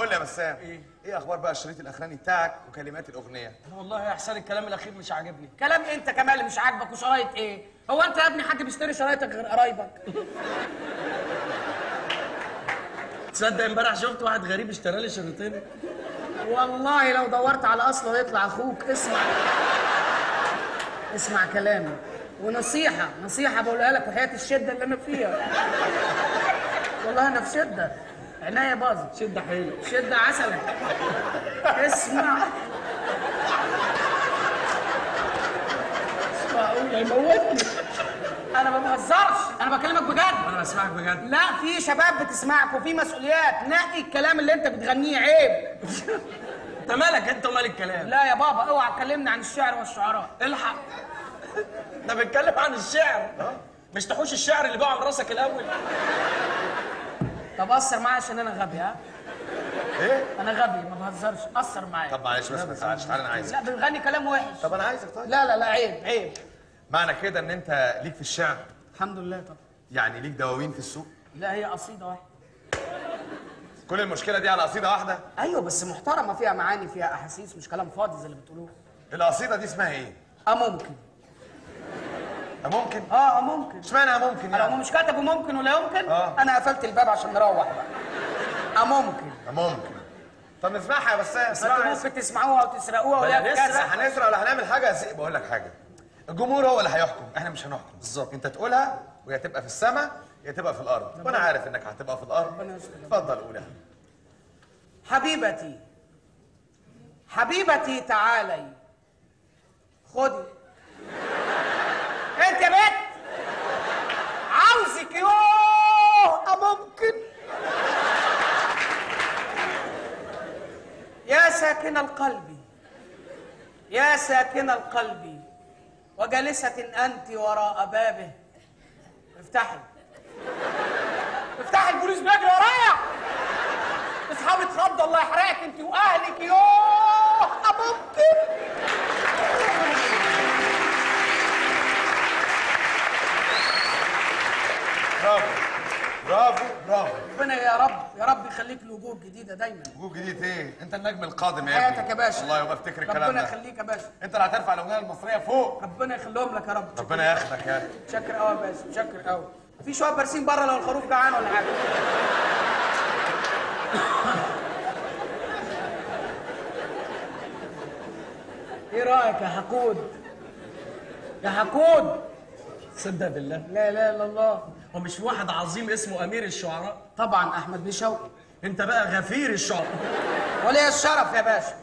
لي يا بسام إيه؟ ايه اخبار بقى الشريط الاخراني بتاعك وكلمات الاغنيه والله يا احسن الكلام الاخير مش عاجبني كلام انت كمان اللي مش عاجبك وشرايط ايه هو انت يا ابني حد بيشتري شرايطك غير قرايبك تصدق امبارح شفت واحد غريب اشترى لي شريطين والله لو دورت على اصله يطلع اخوك اسمع اسمع كلامي ونصيحة نصيحة بقولها لك وحياة الشدة اللي أنا فيها والله أنا في شدة عناية باظت شد حيلك شدة عسلة اسمع اسمع قول هيموتني أنا ما بهزرش أنا بكلمك بجد انا بسمعك بجد لا في شباب بتسمعك وفي مسؤوليات نقي الكلام اللي انت بتغنيه عيب انت مالك انت ومال الكلام لا يا بابا اوعى تكلمني عن الشعر والشعراء الحق ده بيتكلم عن الشعر مش تحوش الشعر اللي بيقع من راسك الاول طب قصر معايا عشان انا غبي ها ايه انا غبي ما بهزرش قصر معايا طب معلش بس ما تزعلش تعالى انا عايزك لا بنغني كلام وحش طب انا عايزك طيب لا لا لا عيب عيب معنى كده ان انت ليك في الشعر الحمد لله طب يعني ليك دواوين في السوق لا هي قصيده واحده كل المشكله دي على قصيده واحده ايوه بس محترمه فيها معاني فيها احاسيس مش كلام فاضي زي اللي بتقولوه القصيده دي اسمها ايه اه ممكن ممكن اه اه ممكن اشمعنى ممكن لو يعني مش كتبوا ممكن ولا يمكن آه. انا قفلت الباب عشان نروح بقى اه ممكن ممكن طب نسمعها يا بسام بس انتوا ممكن تسمعوها وتسرقوها ولا لا كذا هنسرق ولا هنعمل حاجه يا سيدي بقول لك حاجه الجمهور هو اللي هيحكم احنا مش هنحكم بالظبط انت تقولها ويا تبقى في السماء يا تبقى في الارض وانا عارف انك هتبقى في الارض ربنا يستر. اتفضل قولها حبيبتي حبيبتي تعالي خدي انت يا بنت عاوزك يوه ممكن يا ساكن القلب يا ساكن القلب وجالسة أنت وراء بابه افتحي افتحي البوليس بيجري ورايا اصحابي اتخضوا الله يحرقك انت واهلك يوه ممكن برافو برافو برافو ربنا يا رب يا رب يخليك لوجوه جديده دايما وجوه جديد ايه انت النجم القادم يا ابني حياتك يا باشا والله يبقى افتكر الكلام ربنا ده يخليك يا باشا انت اللي هترفع الاغنيه المصريه فوق ربنا يخليهم لك يا رب ربنا ياخدك يا اخي شكر قوي يا باشا شكر قوي في شويه برسيم بره لو الخروف جعان ولا حاجه ايه رايك يا حقود يا حقود صدق بالله لا لا الا الله هو مش في واحد عظيم اسمه امير الشعراء طبعا احمد بن شوقي انت بقى غفير الشعراء ولي الشرف يا باشا